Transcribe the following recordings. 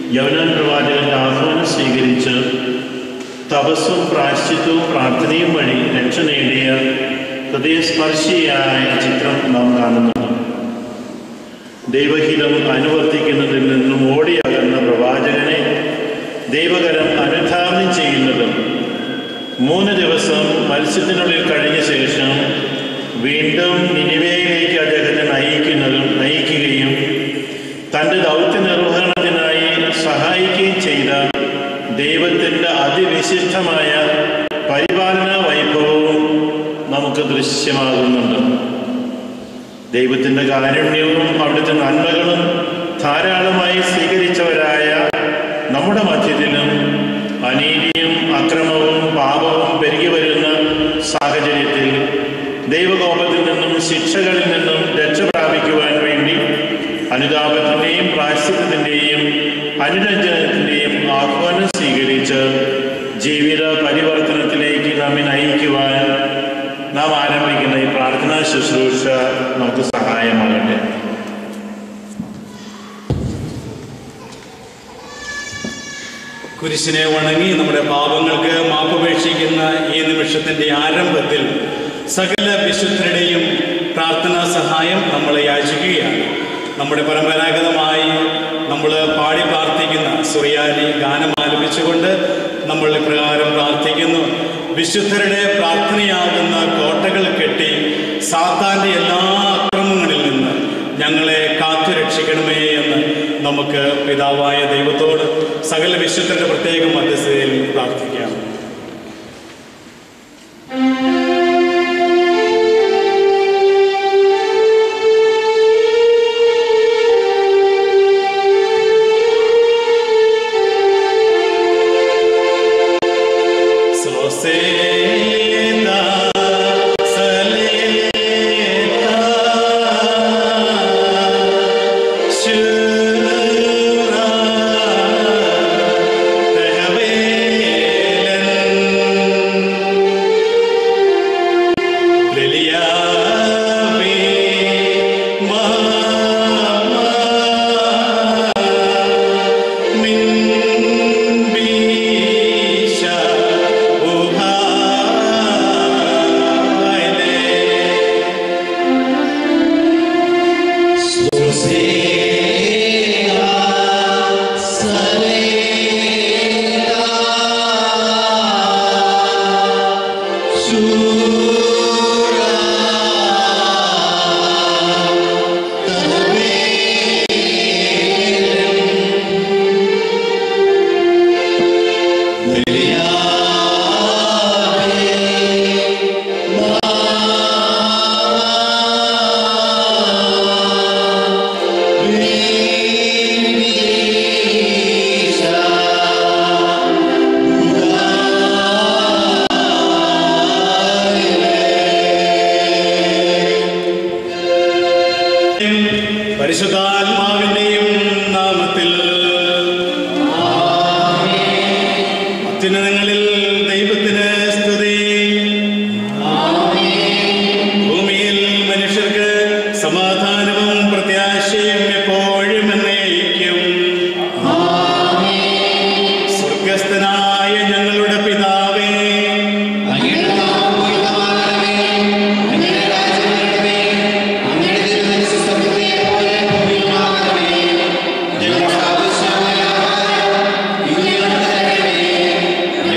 യവനാൻ പ്രവാചകന്റെ ആഹ്വാനം സ്വീകരിച്ച് തപസ്സും പ്രാശ്ചിത്വവും പ്രാർത്ഥനയും വഴി രക്ഷ നേടിയ ഹൃദയസ്പർശിയായ ചിത്രം നാം കാണുന്നുണ്ട് ദൈവഹിതം അനുവർത്തിക്കുന്നതിൽ നിന്നും ഓടിയകന്ന പ്രവാചകനെ ദൈവകരം അനുധാവനം ചെയ്യുന്നതും മൂന്ന് ദിവസം മത്സ്യത്തിനുള്ളിൽ കഴിഞ്ഞ ശേഷം വീണ്ടും നിനിവയിലേക്ക് അദ്ദേഹത്തെ നയിക്കുന്നതും നയിക്കുകയും തൻ്റെ ദൗത്യ നിർവഹണത്തിനായി സഹായിക്കുകയും ചെയ്ത ദൈവത്തിൻ്റെ അതിവിശിഷ്ടമായ പരിപാലന വൈഭവവും നമുക്ക് ദൃശ്യമാകുന്നുണ്ട് ദൈവത്തിൻ്റെ കാരുണ്യവും അവിടുത്തെ നന്മകളും ധാരാളമായി സ്വീകരിച്ചവരായ നമ്മുടെ മധ്യത്തിലും അനീതിയും അക്രമവും പാപവും പെരുകി വരുന്ന സാഹചര്യത്തിൽ ദൈവകോപത്തിൽ നിന്നും ശിക്ഷകളിൽ നിന്നും രക്ഷ പ്രാപിക്കുവാൻ വേണ്ടി അനുതാപത്തിൻ്റെയും പ്രാശ്ചിത്വത്തിൻ്റെയും അനുരഞ്ജനത്തിൻ്റെയും ആഹ്വാനം സ്വീകരിച്ച് ജീവിത പരിവർത്തനത്തിലേക്ക് നമ്മെ നയിക്കുവാൻ നാം ആരംഭിക്കുന്ന ഈ പ്രാർത്ഥനാ ശുശ്രൂഷ നമുക്ക് സഹായമാകട്ടെ കുരിശിനെ വണങ്ങി നമ്മുടെ പാപങ്ങൾക്ക് മാപ്പപേക്ഷിക്കുന്ന ഈ നിമിഷത്തിന്റെ ആരംഭത്തിൽ സകല വിശുദ്ധരുടെയും പ്രാർത്ഥനാ സഹായം നമ്മൾ യാചിക്കുകയാണ് നമ്മുടെ പരമ്പരാഗതമായി നമ്മൾ പാടി പ്രാർത്ഥിക്കുന്ന സുറിയാനി ഗാനം ആലപിച്ചുകൊണ്ട് നമ്മൾ ഇപ്രകാരം പ്രാർത്ഥിക്കുന്നു വിശുദ്ധരുടെ പ്രാർത്ഥനയാകുന്ന കോട്ടകൾ കെട്ടി സാത്താന്റെ എല്ലാ അക്രമങ്ങളിൽ നിന്ന് ഞങ്ങളെ കാത്തു രക്ഷിക്കണമേ എന്ന് നമുക്ക് പിതാവായ ദൈവത്തോട് സകല വിശുദ്ധരുടെ പ്രത്യേക മധ്യസ്ഥതയിൽ പ്രാർത്ഥിക്കാം Soseda, saleta, shura, tehvelen. Liliavi, mama, min bisha uhaile. പരിശുദ്ധാത്മാവിന്റെയും നാമത്തിൽ അത്യുന്നതങ്ങളിൽ ദൈവത്തിന് സ്തുതി ഭൂമിയിൽ മനുഷ്യർക്ക് സമാധാനവും പ്രത്യാശയും എപ്പോഴും എന്നേക്കും സ്വർഗസ്ഥനായ ഞങ്ങളുടെ പിതാവേ ഞങ്ങളുടെ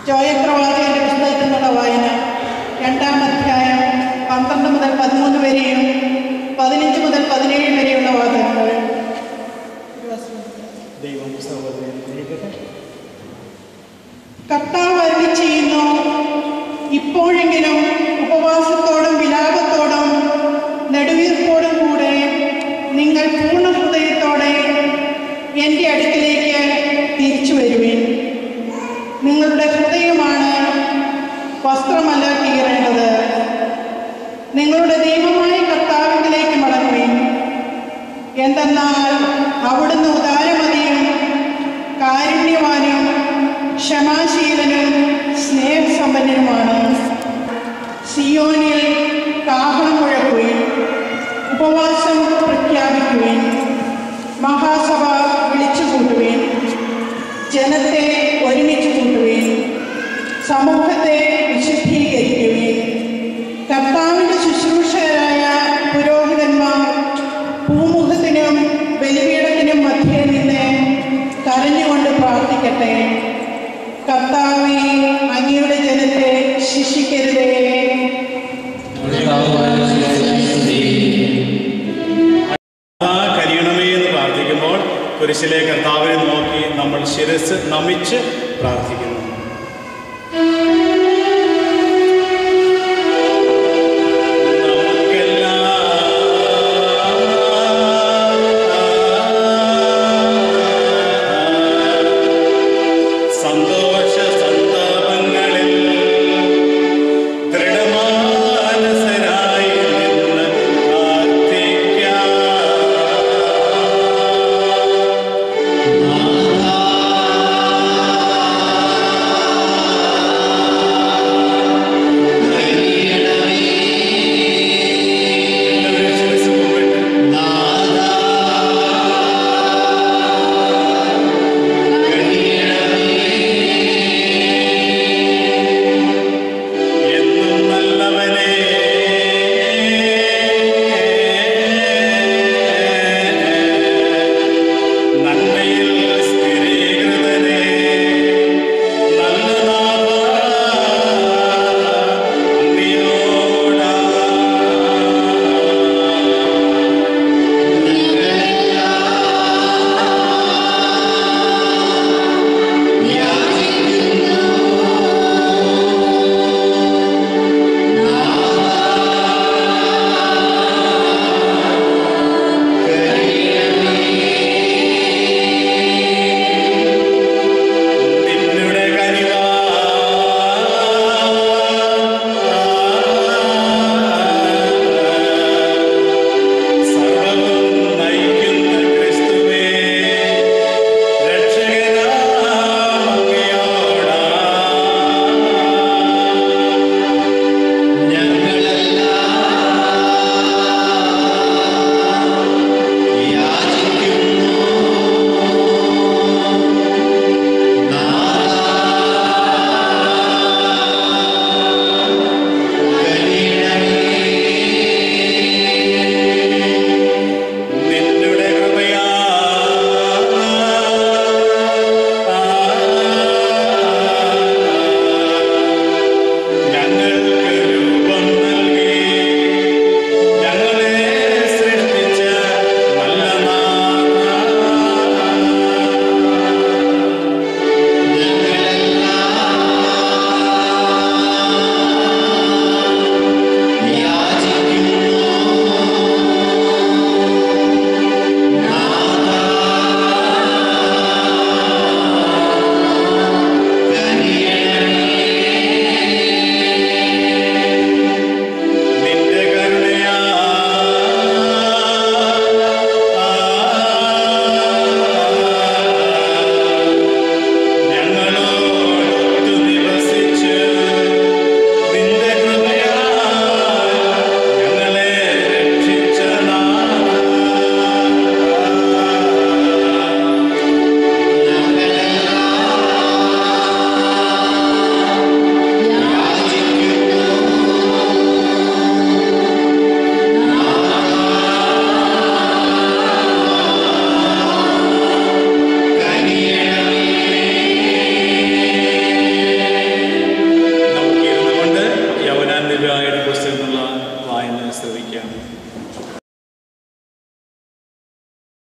ജോയൽ പ്രവാചകന്റെ പുസ്തകത്തിൽ നിന്നുള്ള വായന രണ്ടാം അധ്യായം പന്ത്രണ്ട് മുതൽ പതിമൂന്ന് വരെയും പതിനഞ്ച് മുതൽ പതിനേഴ് വരെയുള്ള വാചകങ്ങൾ ദൈവം സഹോദരൻ അനുഗ്രഹിക്കട്ടെ. കർത്താവ് അരുളി ചെയ്യുന്നു ഇപ്പോഴെങ്കിലും ഉപവാസത്തോടും വിലാപത്തോടും നെടുവീർപ്പോടും കൂടെ നിങ്ങൾ പൂർണ്ണ ഹൃദയത്തോടെ എൻ്റെ അടുക്കിലേക്ക് തിരിച്ചു വരുവിൻ നിങ്ങളുടെ ഹൃദയമാണ് വസ്ത്രമല്ല കീറേണ്ടത് നിങ്ങളുടെ ദൈവമായ കർത്താവിലേക്ക് മടങ്ങുവിൻ എന്തെന്നാൽ അവിടുന്ന് ഉദാരമതിയും കാരുണ്യവാനും ക്ഷമാശീലനും സ്നേഹസമ്പന്നനുമാണ് സിയോനിൽ കാഹളം മുഴക്കുവിൻ ഉപവാസം പ്രഖ്യാപിക്കുവിൻ മഹാസഭ വിളിച്ചു കൂട്ടുവിൻ ജനത്തെ ഒരുമിച്ച് കൂട്ടുവിൻ സമൂഹത്തെ വിശുദ്ധീകരിക്കുവിൻ കർത്താവിൻ്റെ ശുശ്രൂഷകരായ പുരോഹിതന്മാർ പൂമുഖത്തിനും ബലിപീഠത്തിനും മധ്യേ നിന്ന് കരഞ്ഞുകൊണ്ട് പ്രാർത്ഥിക്കട്ടെ കർത്താവെ അങ്ങയുടെ ജനത്തെ ശിക്ഷിക്കരുതേ ആ കരിയണമേ എന്ന് പ്രാർത്ഥിക്കുമ്പോൾ കുരിശിലെ കർത്താവിനെ നോക്കി നമ്മൾ ശിരസ് നമിച്ച് പ്രാർത്ഥിക്കുന്നു നമുക്കെല്ലാം സന്തോഷ സന്താപങ്ങളിൽ ദൃഢമാനസരായി നിന്ന് പ്രാർത്ഥിക്കാം നാഥാ ദിവ്യായുടെ പുസ്തകത്തിലുള്ള വായന ശ്രവിക്കാം